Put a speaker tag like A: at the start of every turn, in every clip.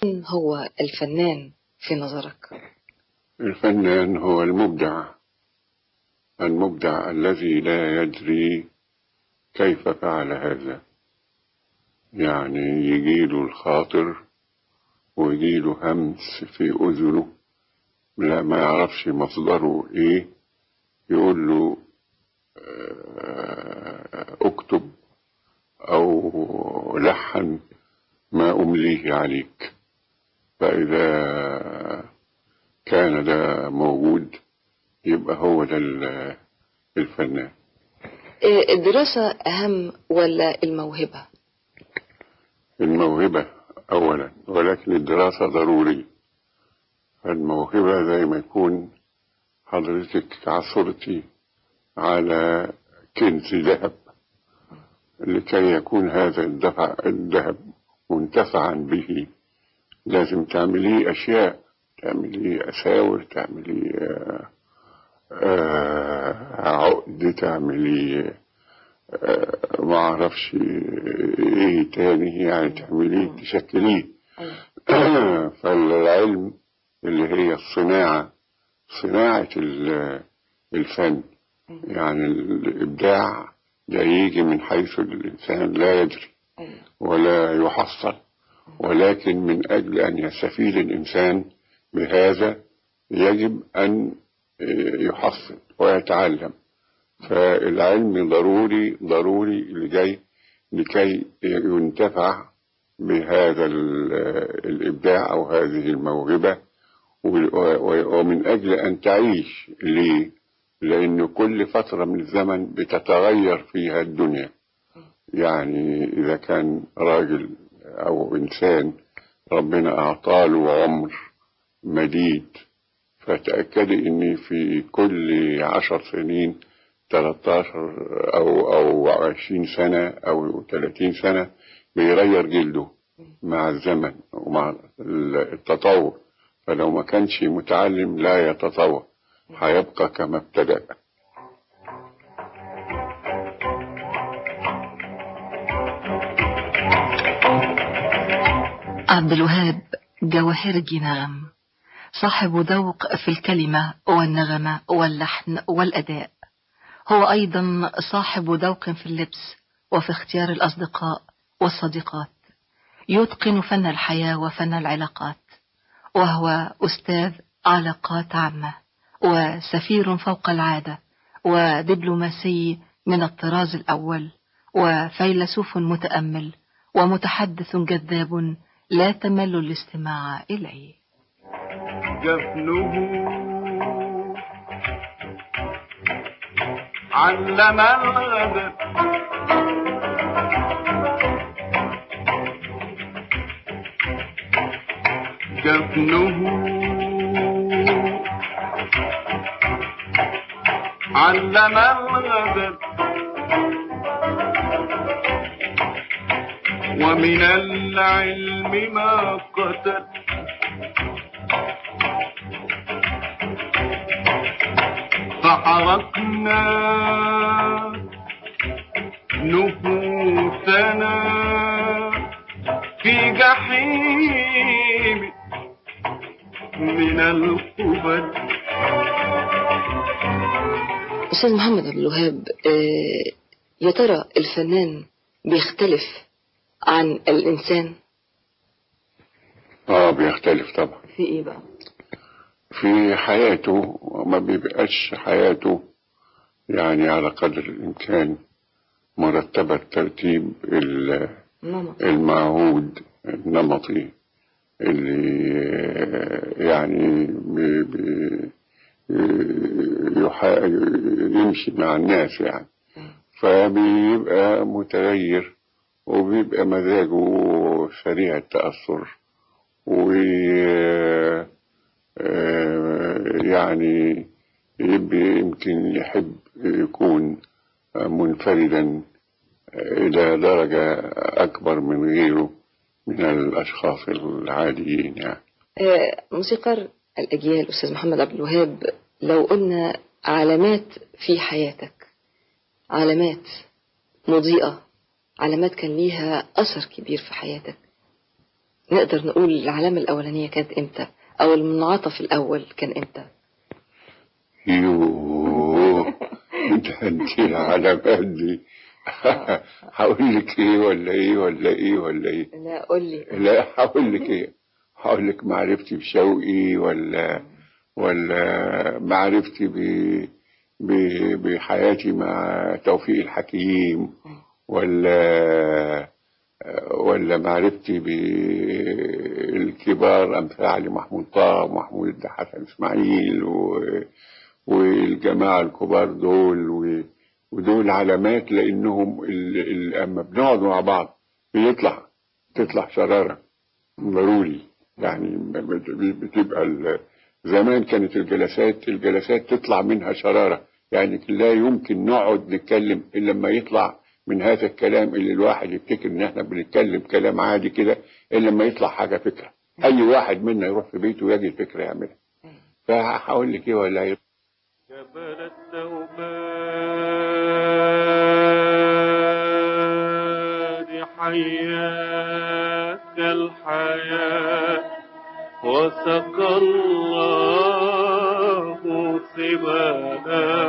A: من هو الفنان في نظرك
B: الفنان هو المبدع المبدع الذي لا يدري كيف فعل هذا يعني يجيله الخاطر ويجيله همس في أذنه لا ما يعرفش مصدره إيه يقول له آه، اكتب أو لحن ما أمليه عليك فإذا كان ده موجود يبقى هو ده ال- الفنان
A: إيه، الدراسة أهم ولا الموهبة
B: الموهبة أولا ولكن الدراسة ضرورية الموهبة زي ما يكون حضرتك عثرتي على كنز ذهب لكي يكون هذا الدفع الذهب منتفعا به لازم تعمليه أشياء تعمليه أساور تعمليه آه، آه، عقد تعمليه آه، ما أعرفش إيه تاني يعني تعمليه تشكليه فالعلم اللي هي الصناعة صناعة ال- الفن يعني الإبداع ده يجي من حيث الإنسان لا يدري ولا يحصل ولكن من أجل أن يستفيد الإنسان بهذا يجب أن يحصل ويتعلم فالعلم ضروري ضروري لكي لكي ينتفع بهذا ال- الإبداع أو هذه الموهبة و- و- ومن أجل أن تعيش ليه؟ لأن كل فترة من الزمن بتتغير فيها الدنيا يعني إذا كان راجل أو إنسان ربنا أعطاله عمر مديد فتأكدي إن في كل عشر سنين 13 أو أو 20 سنة أو 30 سنة بيغير جلده مع الزمن ومع التطور فلو ما كانش متعلم لا يتطور هيبقى كما ابتدأ
C: عبد الوهاب جواهرجي نغم صاحب ذوق في الكلمة والنغمة واللحن والأداء هو أيضا صاحب ذوق في اللبس وفي اختيار الأصدقاء والصديقات يتقن فن الحياة وفن العلاقات وهو أستاذ علاقات عامة وسفير فوق العادة ودبلوماسي من الطراز الأول وفيلسوف متأمل ومتحدث جذاب لا تمل الاستماع إليه
D: جفنه علم الغدر جفنه علم الغدر ومن العلم ما قتل فحرقنا نفوسنا في جحيم من القبل
A: أستاذ محمد عبد الوهاب آه، يا ترى الفنان بيختلف عن الإنسان
B: اه بيختلف طبعا
A: في إيه بقى؟
B: في حياته وما بيبقاش حياته يعني على قدر الإمكان مرتبة الترتيب ال-
A: ماما
B: المعهود النمطي اللي يعني بي بي يحا- يمشي مع الناس يعني فبيبقى متغير وبيبقى مزاجه سريع التأثر و آه، يعني يبقى يمكن يحب يكون منفردا إلى درجة أكبر من غيره من الأشخاص العاديين يعني
A: آه، موسيقار الأجيال أستاذ محمد عبد الوهاب لو قلنا علامات في حياتك علامات مضيئة علامات كان ليها أثر كبير في حياتك نقدر نقول العلامة الأولانية كانت إمتى أو المنعطف الأول كان إمتى
B: يوه انت انت العلامات دي هقول لك ايه ولا ايه ولا ايه ولا ايه
A: لا قول لي
B: لا هقول لك ايه هقول لك معرفتي بشوقي ولا ولا معرفتي ب ب- بحياتي مع توفيق الحكيم ولا ولا معرفتي بالكبار أمثال علي محمود طه ومحمود حسن إسماعيل و والجماعة الكبار دول و ودول علامات لأنهم ال- ال- أما بنقعد مع بعض بيطلع تطلع شرارة ضروري يعني بت- بتبقى ال- زمان كانت الجلسات الجلسات تطلع منها شرارة يعني لا يمكن نقعد نتكلم إلا لما يطلع من هذا الكلام اللي الواحد يفتكر إن إحنا بنتكلم كلام عادي كده إلا لما يطلع حاجة فكرة أي واحد منا يروح في بيته ويجي فكرة يعملها فهقول لك إيه ولا إيه
D: جبل التوباد حياك الحياة وسقى الله سبانا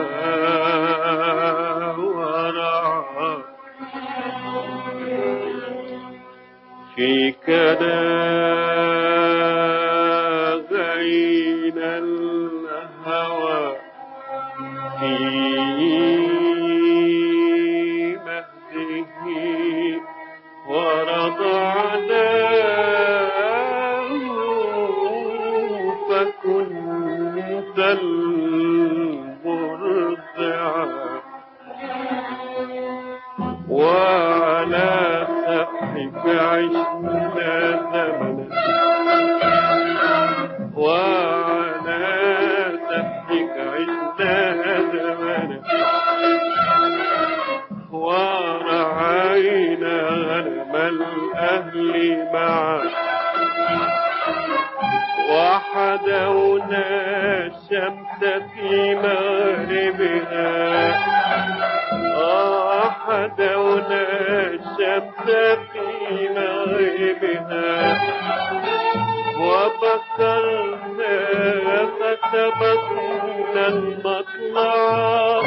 D: ورعى فيك غين الهوى في مهده ورضعناه فكنت المرضع وعلى سحك عشنا زمنا وعلى سحك عشنا زمنا ورعينا غنم الأهل معا وحدونا الشمس في مغربها وحدونا الشمس في مغربها وبكرنا فسبقنا المطلع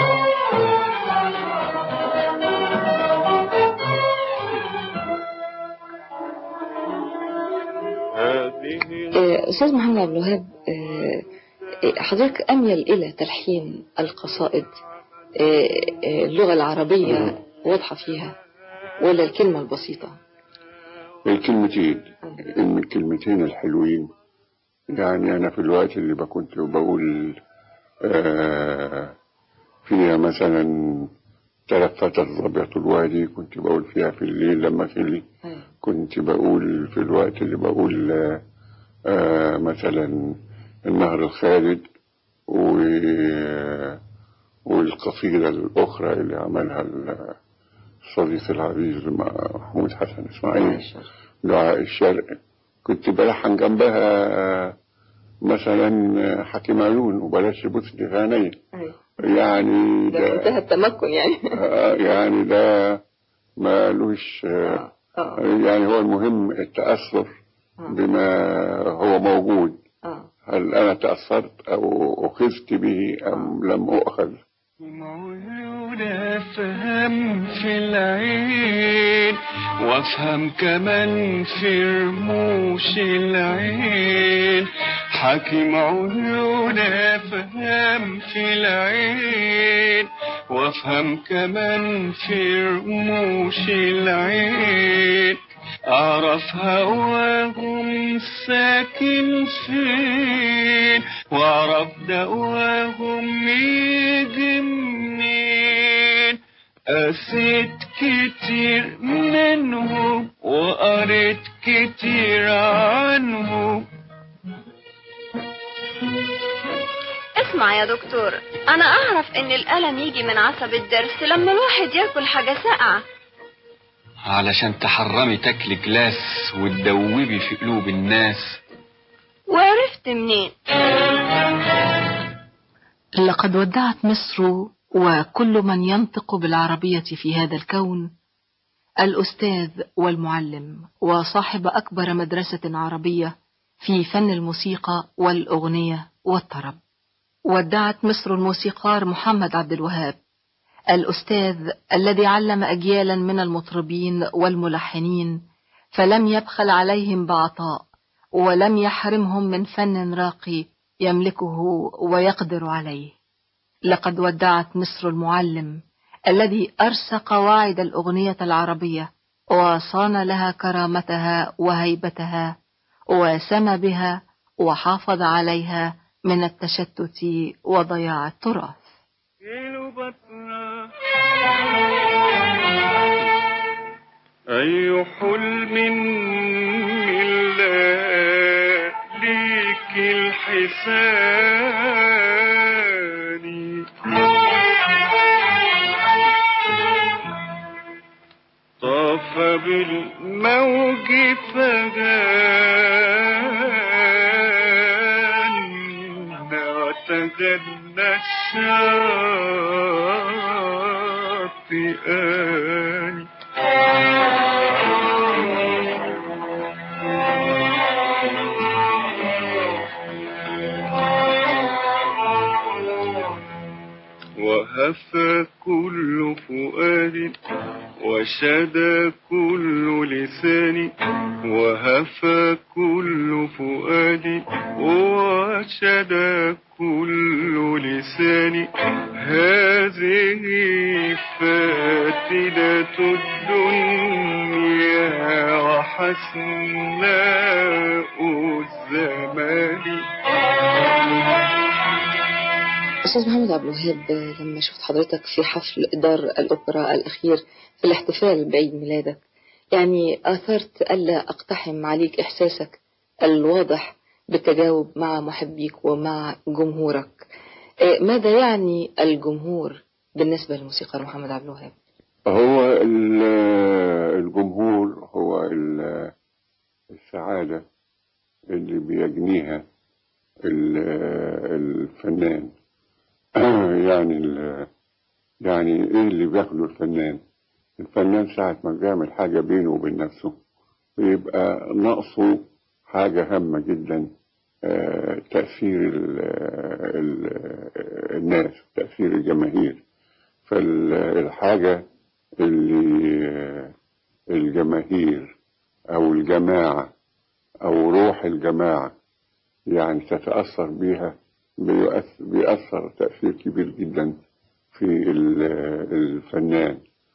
D: هذه
A: آه، أستاذ محمد عبد الوهاب آه، آه، حضرتك أميل إلى تلحين القصائد آه، آه، اللغة العربية واضحة فيها ولا الكلمة البسيطة
B: الكلمتين الكلمتين الحلوين يعني أنا في الوقت اللي كنت بقول آه، فيها مثلا تلفت الظبية الوادي كنت بقول فيها في الليل لما في الليل كنت بقول في الوقت اللي بقول آه، آه، مثلا النهر الخالد و والقصيدة الأخرى اللي عملها الصديق العزيز مع محمود حسن إسماعيل دعاء الشرق كنت بلحن جنبها مثلا حكيم عيون وبلاش بوسني غانية يعني
A: ده
B: ده
A: منتهى التمكن يعني
B: آه، يعني ده مالوش آه،
A: آه،
B: يعني هو المهم التأثر
A: آه.
B: بما هو موجود
A: آه.
B: هل أنا تأثرت أو أخذت به أم لم أؤخذ
D: عيون افهم في العين وافهم كمان في رموش العين حكيم عيون افهم في العين وافهم كمان في رموش العين أعرف هواهم ساكن فين وأعرف دواهم يجي منين قسيت كتير منهم وقريت كتير عنهم
E: اسمع يا دكتور انا اعرف ان الالم يجي من عصب الضرس لما الواحد ياكل حاجه ساقعه
F: علشان تحرمي تاكلي جلاس وتدوبي في قلوب الناس
E: وعرفت منين
C: لقد ودعت مصر وكل من ينطق بالعربية في هذا الكون الأستاذ والمعلم وصاحب أكبر مدرسة عربية في فن الموسيقى والأغنية والطرب ودعت مصر الموسيقار محمد عبد الوهاب الأستاذ الذي علم أجيالا من المطربين والملحنين فلم يبخل عليهم بعطاء ولم يحرمهم من فن راقي يملكه ويقدر عليه لقد ودعت مصر المعلم الذي أرسى قواعد الأغنية العربية وصان لها كرامتها وهيبتها وسمى بها وحافظ عليها من التشتت وضياع التراث
D: أي حلم إلا ليك الحسان طاف بالموج فجان وتجنى الشاطئان وهفى كل فؤاد وشدى كل لسان وهفى كل فؤاد وشدى كل لسان هذه فاتنة الدنيا وحسناء الزمان
A: أستاذ محمد عبد الوهاب لما شفت حضرتك في حفل دار الأوبرا الأخير في الاحتفال بعيد ميلادك يعني آثرت ألا أقتحم عليك إحساسك الواضح بالتجاوب مع محبيك ومع جمهورك إيه، ماذا يعني الجمهور بالنسبة للموسيقار محمد عبد الوهاب
B: هو ال- الجمهور هو ال- السعادة اللي بيجنيها ال- الفنان يعني ال- يعني ايه اللي بياخده الفنان الفنان ساعة ما بيعمل حاجة بينه وبين نفسه بيبقى ناقصه حاجة هامة جدا آه، تأثير ال- ال- الناس تأثير الجماهير فالحاجة اللي الجماهير أو الجماعة أو روح الجماعة يعني تتأثر بيها بيؤث- بيأثر تأثير كبير جدا في ال- الفنان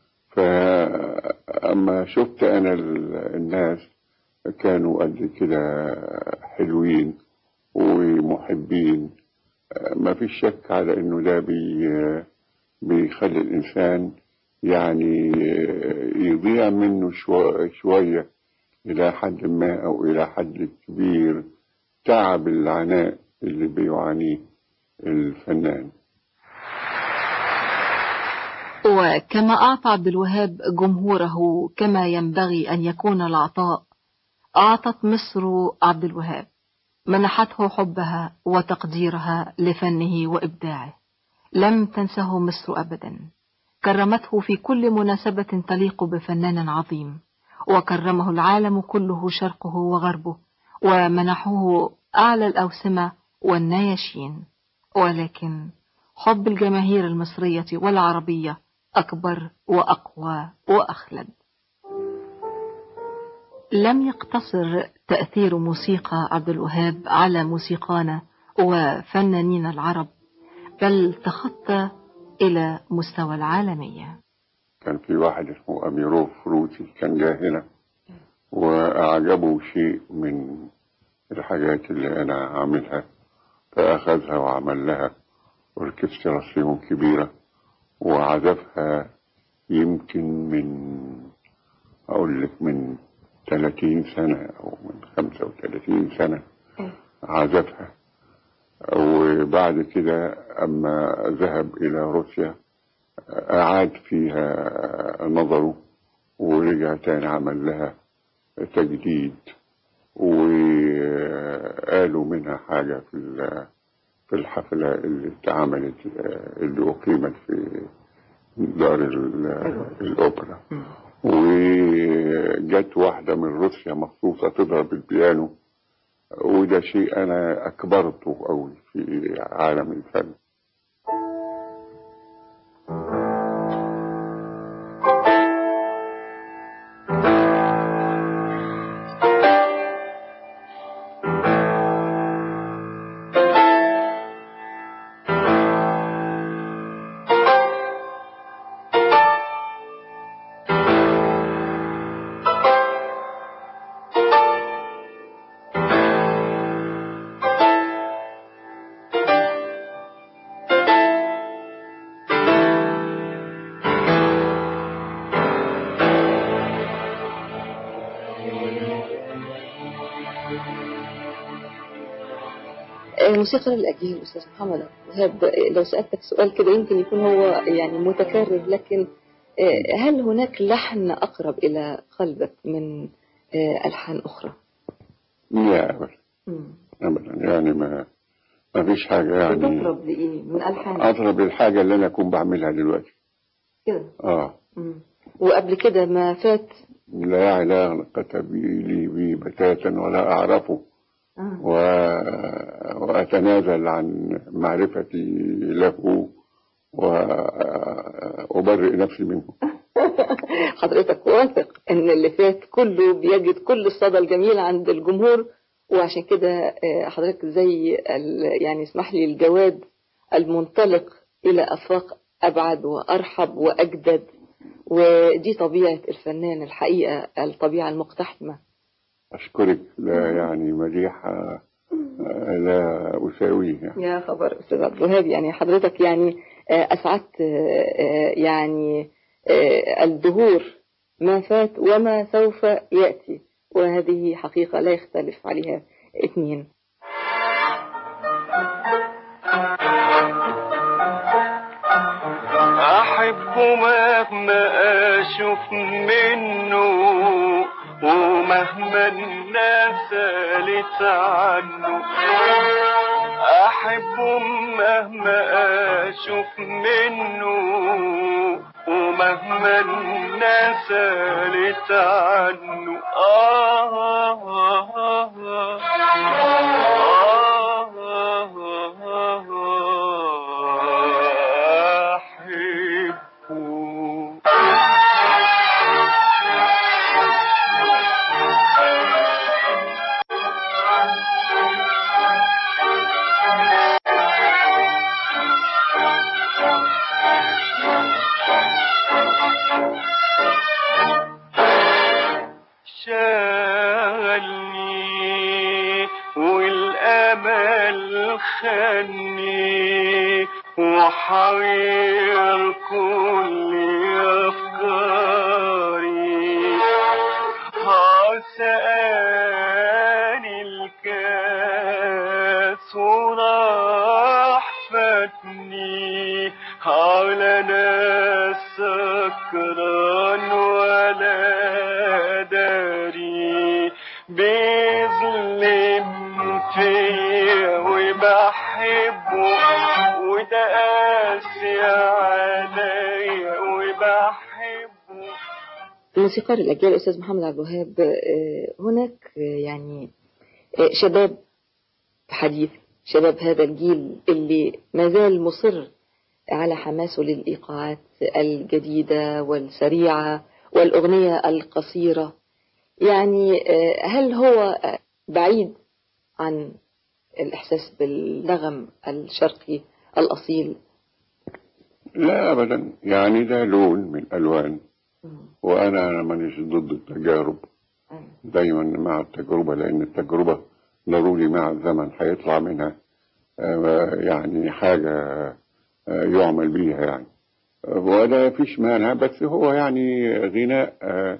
B: فأما شفت أنا ال- الناس كانوا قد كده حلوين ومحبين ما فيش شك على انه ده بي بيخلي الانسان يعني يضيع منه شو- شويه الى حد ما او الى حد كبير تعب العناء اللي بيعانيه الفنان
C: وكما أعطى عبد الوهاب جمهوره كما ينبغي أن يكون العطاء أعطت مصر عبد الوهاب منحته حبها وتقديرها لفنه وإبداعه لم تنسه مصر أبدا كرمته في كل مناسبة تليق بفنان عظيم وكرمه العالم كله شرقه وغربه ومنحوه أعلى الأوسمة والنياشين ولكن حب الجماهير المصرية والعربية أكبر وأقوى وأخلد لم يقتصر تأثير موسيقى عبد الوهاب على موسيقانا وفنانين العرب بل تخطى إلى مستوى العالمية
B: كان في واحد اسمه أميروف روسي كان جاي هنا وأعجبه شيء من الحاجات اللي أنا عاملها فأخذها وعمل لها أوركستراسيون كبيرة وعزفها يمكن من أقول لك من 30 سنة أو من 35 سنة عزفها وبعد كده أما ذهب إلى روسيا أعاد فيها نظره ورجع تاني عمل لها تجديد وقالوا منها حاجة في ال- في الحفلة اللي اتعملت اللي أقيمت في دار ال- الأوبرا وجت واحدة من روسيا مخصوصة تضرب البيانو وده شيء أنا أكبرته أوي في عالم الفن
A: آه، موسيقى للأجيال أستاذ محمد عبد الوهاب آه، لو سألتك سؤال كده يمكن يكون هو يعني متكرر لكن آه، هل هناك لحن أقرب إلى قلبك من آه، ألحان أخرى؟
B: لا أبدا
A: مم.
B: أبدا يعني ما ما فيش حاجة يعني
A: بتقرب لإيه من ألحان
B: أقرب للحاجة اللي أنا أكون بعملها دلوقتي
A: كده
B: آه
A: مم. وقبل كده ما فات
B: لا علاقة بي لي بي بتاتا ولا أعرفه
A: آه.
B: و... وأتنازل عن معرفتي له وأبرئ نفسي منه
A: حضرتك واثق ان اللي فات كله بيجد كل الصدى الجميل عند الجمهور وعشان كده آه، حضرتك زي ال- يعني اسمح لي الجواد المنطلق الى افاق ابعد وارحب واجدد ودي طبيعه الفنان الحقيقه الطبيعه المقتحمه
B: أشكرك لا يعني مديحة لا أساويه يعني.
A: يا خبر استاذ عبد الوهاب يعني حضرتك يعني آه، اسعدت آه، آه، يعني آه، الدهور ما فات وما سوف ياتي وهذه حقيقه لا يختلف عليها اثنين
D: أحب مهما أشوف منه ومهما الناس قالت عنه أحب مهما أشوف منه ومهما الناس قالت عنه آه آه آه آه آه أحبه شغلني والامل خلني وحير كل افكاري عساني الكاس وراح فاتني على ناس سكران ولا داري بيظلم فيا وبحبه وده قاسي عليا وبحبه
A: موسيقار الأجيال أستاذ محمد عبد الوهاب آه، هناك آه، يعني آه، شباب حديث شباب هذا الجيل اللي ما زال مصر على حماسه للإيقاعات الجديدة والسريعة والأغنية القصيرة يعني آه، هل هو آه، بعيد عن الإحساس بالنغم الشرقي الأصيل
B: لا أبدا يعني ده لون من ألوان وأنا أنا مانيش ضد التجارب دايما مع التجربة لأن التجربة ضروري مع الزمن هيطلع منها آه، يعني حاجة آه، يعمل بيها يعني آه، ولا فيش مانع بس هو يعني غناء آه،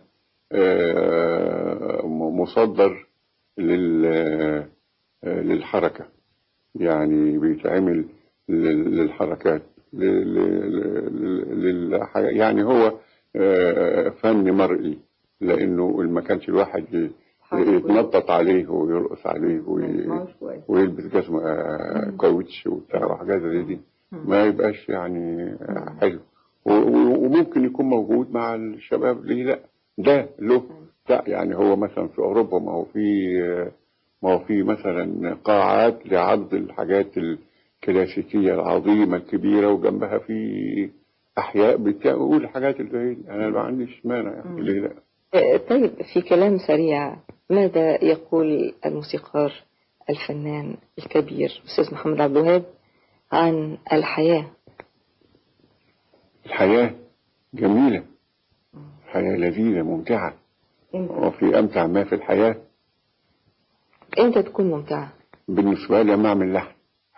B: آه، م- مصدر لل آه، للحركة يعني بيتعمل لل- للحركات ل- ل- ل- للح- يعني هو آه، فن مرئي لأنه ما كانش الواحد ي- يتنطط عليه ويرقص عليه وي- ويلبس جزمة آه، كاوتش وبتاع وحاجات زي دي ما يبقاش يعني آه، حلو و- و- وممكن يكون موجود مع الشباب ليه لا ده له لا يعني هو مثلا في اوروبا ما هو في ما هو في مثلا قاعات لعرض الحاجات الكلاسيكيه العظيمه الكبيره وجنبها في احياء بتقول الحاجات اللي هي انا ما عنديش مانع يعني ليه لا
A: آه، طيب في كلام سريع ماذا يقول الموسيقار الفنان الكبير أستاذ محمد عبد الوهاب عن الحياة
B: الحياه جميله حياه لذيذه ممتعه وفي امتع ما في الحياه
A: امتى تكون ممتعة
B: بالنسبه لي لما اعمل لحن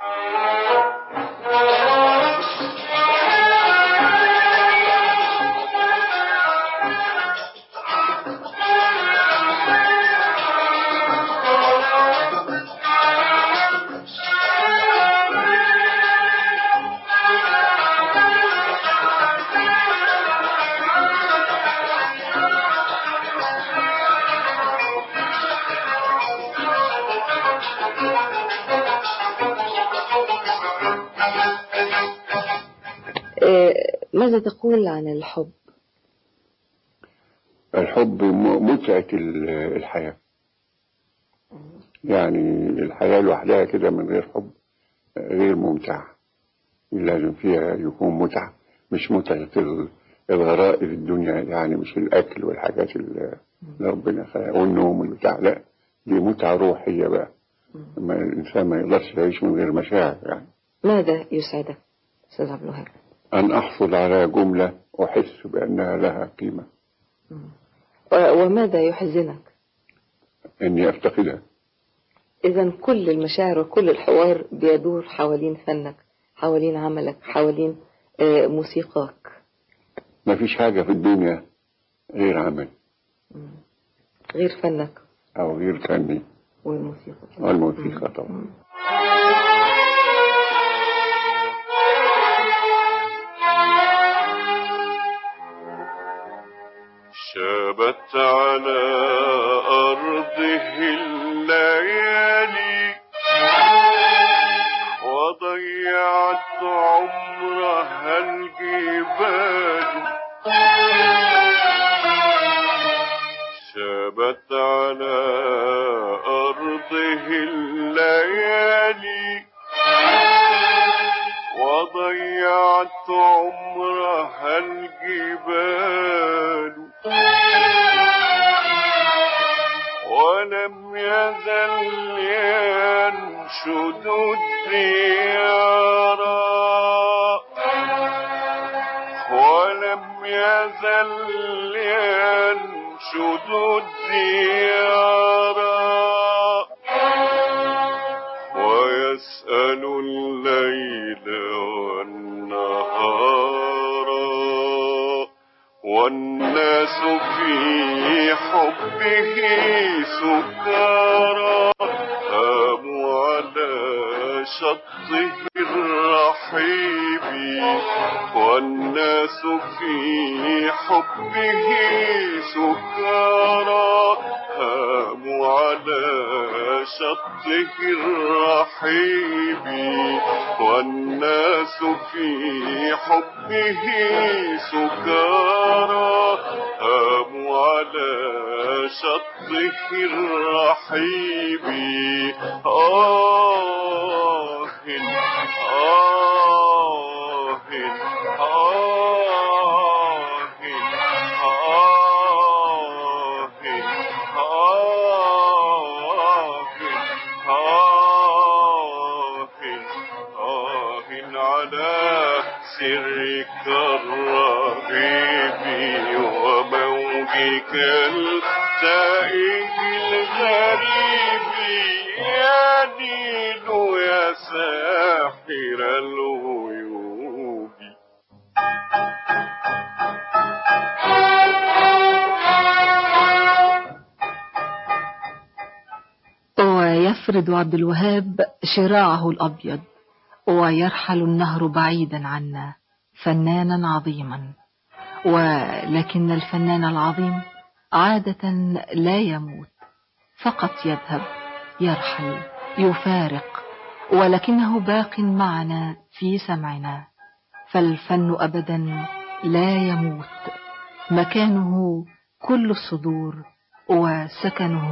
A: آه، ماذا تقول عن الحب
B: الحب م- متعة ال- الحياة يعني الحياة لوحدها كده من غير حب غير ممتعة لازم فيها يكون متعة مش متعة ال- الغرائز الدنيا يعني مش الأكل والحاجات اللي اللي ربنا خلقها والنوم والبتاع لا دي متعة روحية بقى ما الإنسان ما يقدرش يعيش من غير مشاعر يعني
A: ماذا يسعدك أستاذ عبد الوهاب
B: أن أحصل على جملة أحس بأنها لها قيمة
A: و- وماذا يحزنك
B: إني أفتقدها
A: إذا كل المشاعر وكل الحوار بيدور حوالين فنك حوالين عملك حوالين آه، موسيقاك
B: ما فيش حاجة في الدنيا غير عمل
A: غير فنك
B: أو غير فني
A: والموسيقى
B: والموسيقى طبعا
D: شابت على أرضه الليالي وضيعت عمرها الجبال شابت على أرضه الليالي وضيعت عمرها الجبال ولم يزل ينشد الديار ولم يزل ينشد الديار ويسأل الليل والنهار والناس في حبه سكارى هاموا على شطه الرحيب والناس في حبه سكارى هاموا على شطه الرحيب والناس في حبه سكارى هاموا على شطه الرحيب آه آه آه على سرك الرغيب وموجك التائه الغريب يا نيل يا ساحر الغيوب
C: ويفرد عبد الوهاب شراعه الأبيض ويرحل النهر بعيدا عنا فنانا عظيما ولكن الفنان العظيم عادة لا يموت فقط يذهب يرحل يفارق ولكنه باق معنا في سمعنا فالفن أبدا لا يموت مكانه كل الصدور وسكنه